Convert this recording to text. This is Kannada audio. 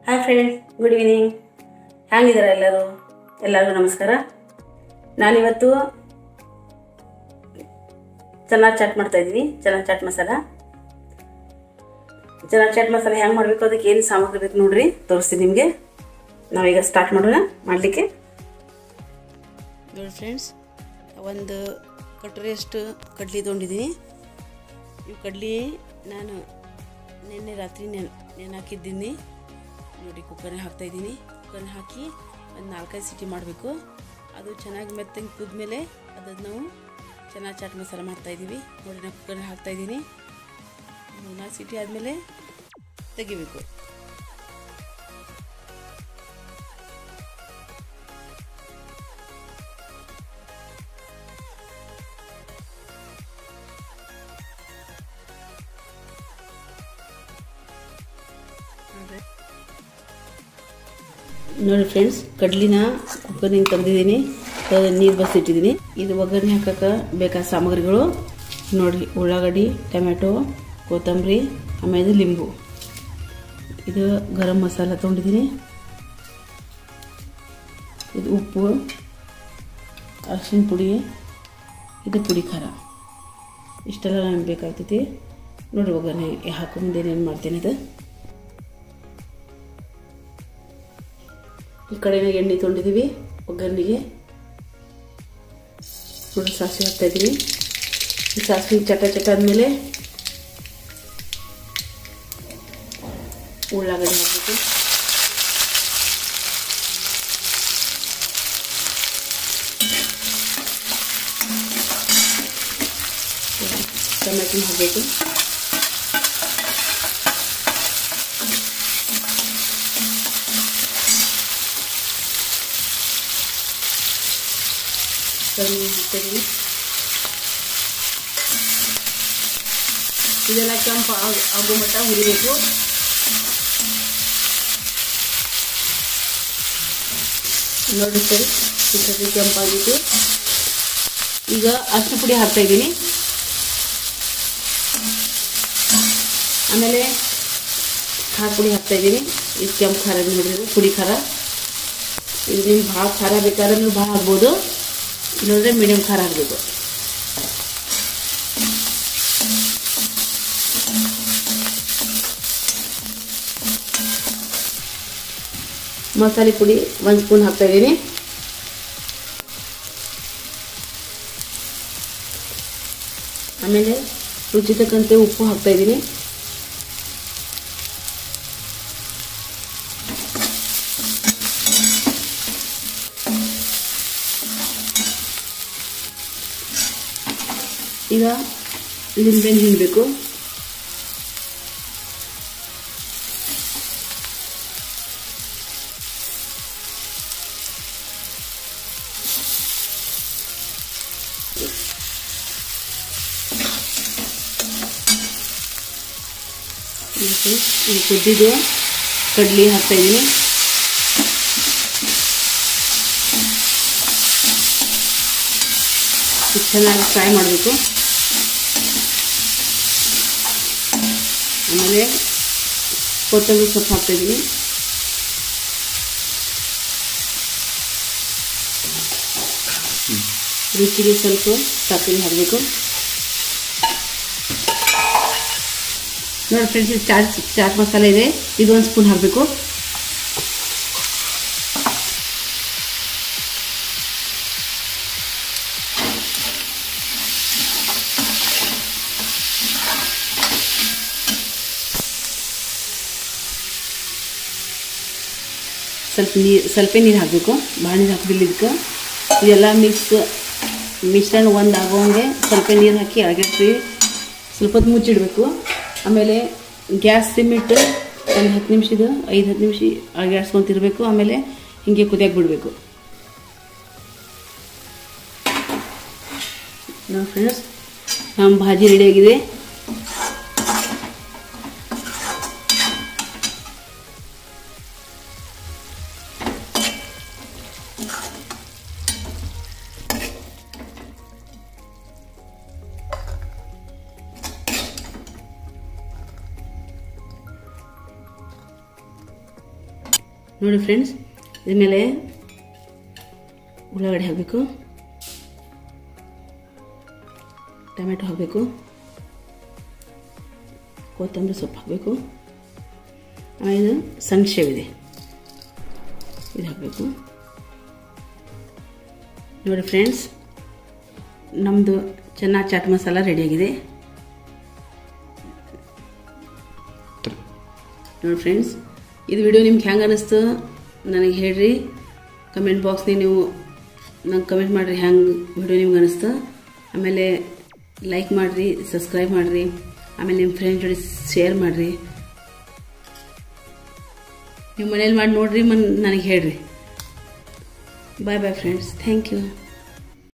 ಹಾಯ್ ಫ್ರೆಂಡ್ಸ್ ಗುಡ್ ಈವ್ನಿಂಗ್ ಹೇಗಿದ್ದಾರೆ ಎಲ್ಲರೂ ಎಲ್ಲರಿಗೂ ನಮಸ್ಕಾರ ನಾನಿವತ್ತು ಚೆನ್ನಾಗಿ ಚಾಟ್ ಮಾಡ್ತಾ ಇದ್ದೀನಿ ಚೆನ್ನಾಗಿ ಚಾಟ್ ಮಸಾಲ ಚೆನ್ನಾಗಿ ಚಾಟ್ ಮಸಾಲ ಹೆಂಗೆ ಮಾಡಬೇಕು ಅದಕ್ಕೆ ಏನು ಸಾಮಗ್ರಿ ಬೇಕು ನೋಡ್ರಿ ತೋರಿಸ್ತೀನಿ ನಿಮಗೆ ನಾವೀಗ ಸ್ಟಾರ್ಟ್ ಮಾಡೋಣ ಮಾಡಲಿಕ್ಕೆ ನೋಡಿ ಫ್ರೆಂಡ್ಸ್ ಒಂದು ಕಟೋರಿಯಷ್ಟು ಕಡ್ಲಿ ತೊಗೊಂಡಿದ್ದೀನಿ ಇವು ಕಡ್ಲಿ ನಾನು ನಿನ್ನೆ ರಾತ್ರಿ ನೆನ್ ನೆನೆ ಹಾಕಿದ್ದೀನಿ ನೋಡಿ ಕುಕ್ಕರ್ನ ಹಾಕ್ತಾಯಿದ್ದೀನಿ ಕುಕ್ಕರ್ನ ಹಾಕಿ ಒಂದು ನಾಲ್ಕೈದು ಸಿಟಿ ಮಾಡಬೇಕು ಅದು ಚೆನ್ನಾಗಿ ಮೆತ್ತಂಗೆ ಕುದ್ಮೇಲೆ ಅದನ್ನು ನಾವು ಚೆನ್ನಾಗಿ ಚಾಟ್ ಮಸಾಲ ಮಾಡ್ತಾಯಿದ್ದೀವಿ ನೋಡಿ ನಾನು ಕುಕ್ಕರ್ನ ಹಾಕ್ತಾಯಿದ್ದೀನಿ ನಾಲ್ಕು ಸಿಟಿ ಆದಮೇಲೆ ತೆಗಿಬೇಕು ನೋಡಿ ಫ್ರೆಂಡ್ಸ್ ಕಡ್ಲಿನ ಕುಕ್ಕರ್ನಿಂದ ತೆಗೆದಿದ್ದೀನಿ ನೀರು ಬಸಿಟ್ಟಿದ್ದೀನಿ ಇದು ಒಗ್ಗರಣೆ ಹಾಕಕ್ಕೆ ಬೇಕಾದ ಸಾಮಗ್ರಿಗಳು ನೋಡಿ ಉಳ್ಳಾಗಡ್ಡಿ ಟೊಮೆಟೊ ಕೊತ್ತಂಬರಿ ಆಮೇಲೆ ಲಿಂಬು ಇದು ಗರಂ ಮಸಾಲ ತೊಗೊಂಡಿದ್ದೀನಿ ಇದು ಉಪ್ಪು ಅರಿಶಿನ ಪುಡಿ ಇದು ಪುಡಿ ಖಾರ ಇಷ್ಟೆಲ್ಲ ನಮ್ಗೆ ಬೇಕಾಗ್ತೈತಿ ನೋಡಿ ಒಗ್ಗರಣೆ ಹಾಕೋ ಮುಂದೆ ಏನೇನು ಮಾಡ್ತೇನೆ ಅದು ಈ ಕಡೆನ ಎಣ್ಣೆ ತೊಗೊಂಡಿದ್ದೀವಿ ಒಗ್ಗರಣೆಗೆ ನೋಡಿ ಸಾಸಿವೆ ಹಾಕ್ತಾ ಇದ್ದೀವಿ ಈ ಸಾಸಿವೆ ಚಟ ಚಟ ಆದಮೇಲೆ ಉಳ್ಳಾಗಡ್ಡೆ ಹಾಕಬೇಕು ಟೊಮೆಟೊ ಹಾಕಬೇಕು ಕಮ್ಮಿ ಹಾಕ್ತೀವಿ ಇದೆಲ್ಲ ಕೆಂಪು ಆಗೋ ಮಟ್ಟ ಹುರಿಬೇಕು ನೋಡಿ ಸರಿ ಈ ಕೆಂಪಾಗಿತ್ತು ಈಗ ಅಷ್ಟು ಪುಡಿ ಹಾಕ್ತಾ ಇದ್ದೀನಿ ಆಮೇಲೆ ಖಾರ ಪುಡಿ ಹಾಕ್ತಾ ಇದ್ದೀನಿ ಇದು ಕೆಂಪು ಖಾರ ನೋಡಿದ್ರೆ ಪುಡಿ ಖಾರ ಇದು ನಿಮ್ಗೆ ಭಾಳ ಖಾರ ಬೇಕಾದ್ರೆ ನೀವು ಭಾಳ ಹಾಕ್ಬೋದು ಇಲ್ಲಂದ್ರೆ ಮೀಡಿಯಮ್ ಖಾರ ಹಾಕಬೇಕು ಮಸಾಲೆ ಪುಡಿ ಒಂದು ಸ್ಪೂನ್ ಹಾಕ್ತಾ ಇದ್ದೀನಿ ಆಮೇಲೆ ರುಚಿ ತಕ್ಕಂತೆ ಉಪ್ಪು ಹಾಕ್ತಾ ಇದ್ದೀನಿ ಈಗ ಲಿಂಬೆಹಣ್ಣು ಹಿಂಡಬೇಕು ಮತ್ತು ಇದು ಕುದ್ದಿದ್ದು ಕಡ್ಲಿ ಹಾಕ್ತಾ ಇದ್ದೀನಿ ಚೆನ್ನಾಗಿ ಫ್ರೈ ಮಾಡಬೇಕು ಆಮೇಲೆ ಕೊತ್ತಂಬರಿ ಸೊಪ್ಪು ಹಾಕ್ತಾಯಿದ್ದೀನಿ ರುಚಿಗೆ ಸ್ವಲ್ಪ ಸಕ್ಕರೆ ಹಾಕಬೇಕು ನೋಡಿ ಫ್ರೆಂಡ್ಸ್ ಇದು ಚಾಟ್ ಚಾಟ್ ಮಸಾಲೆ ಇದೆ ಇದು ಒಂದು ಸ್ಪೂನ್ ಹಾಕಬೇಕು ಸ್ವಲ್ಪ ನೀರು ಸ್ವಲ್ಪ ನೀರು ಹಾಕಬೇಕು ಭಾಳ ನೀರು ಹಾಕೋದಿಲ್ಲ ಇದಕ್ಕೆ ಇದೆಲ್ಲ ಮಿಕ್ಸ್ ಮಿಶ್ರಣ ಒಂದು ಆಗೋಂಗೆ ಸ್ವಲ್ಪ ನೀರು ಹಾಕಿ ಅಳಗಿಡ್ತೀವಿ ಸ್ವಲ್ಪ ಹೊತ್ತು ಮುಚ್ಚಿಡಬೇಕು ಆಮೇಲೆ ಗ್ಯಾಸ್ ಸಿಮ್ಮಿಟ್ಟು ಒಂದು ಹತ್ತು ನಿಮಿಷದ ಐದು ಹತ್ತು ನಿಮಿಷ ಅಳಗಾಡ್ಸ್ಕೊತಿರ್ಬೇಕು ಆಮೇಲೆ ಹಿಂಗೆ ಕುದಿಯಕ್ಕೆ ಬಿಡಬೇಕು ನಾವು ಫ್ರೆಂಡ್ಸ್ ನಮ್ಮ ಭಾಜಿ ರೆಡಿಯಾಗಿದೆ ನೋಡಿ ಫ್ರೆಂಡ್ಸ್ ಇದ್ರ ಮೇಲೆ ಉಳ್ಳಾಗಡ್ಡೆ ಹಾಕಬೇಕು ಟೊಮೆಟೊ ಹಾಕಬೇಕು ಕೊತ್ತಂಬರಿ ಸೊಪ್ಪು ಹಾಕಬೇಕು ಆಮೇಲೆ ಸಣ್ಣ ಸೇವಿದೆ ಇದು ಹಾಕಬೇಕು ನೋಡಿ ಫ್ರೆಂಡ್ಸ್ ನಮ್ಮದು ಚೆನ್ನಾಗಿ ಚಾಟ್ ಮಸಾಲ ರೆಡಿಯಾಗಿದೆ ನೋಡಿ ಫ್ರೆಂಡ್ಸ್ ಇದು ವಿಡಿಯೋ ನಿಮ್ಗೆ ಹೆಂಗೆ ಅನ್ನಿಸ್ತು ನನಗೆ ಹೇಳ್ರಿ ಕಮೆಂಟ್ ಬಾಕ್ಸ್ನಾಗ ನೀವು ನಂಗೆ ಕಮೆಂಟ್ ಮಾಡಿರಿ ಹೆಂಗೆ ವಿಡಿಯೋ ನಿಮ್ಗೆ ಅನ್ನಿಸ್ತು ಆಮೇಲೆ ಲೈಕ್ ಮಾಡಿರಿ ಸಬ್ಸ್ಕ್ರೈಬ್ ಮಾಡಿರಿ ಆಮೇಲೆ ನಿಮ್ಮ ಫ್ರೆಂಡ್ ಜೊತೆ ಶೇರ್ ಮಾಡಿರಿ ನೀವು ಮನೇಲಿ ಮಾಡಿ ನೋಡ್ರಿ ಮನ್ ನನಗೆ ಹೇಳ್ರಿ bye bye friends thank you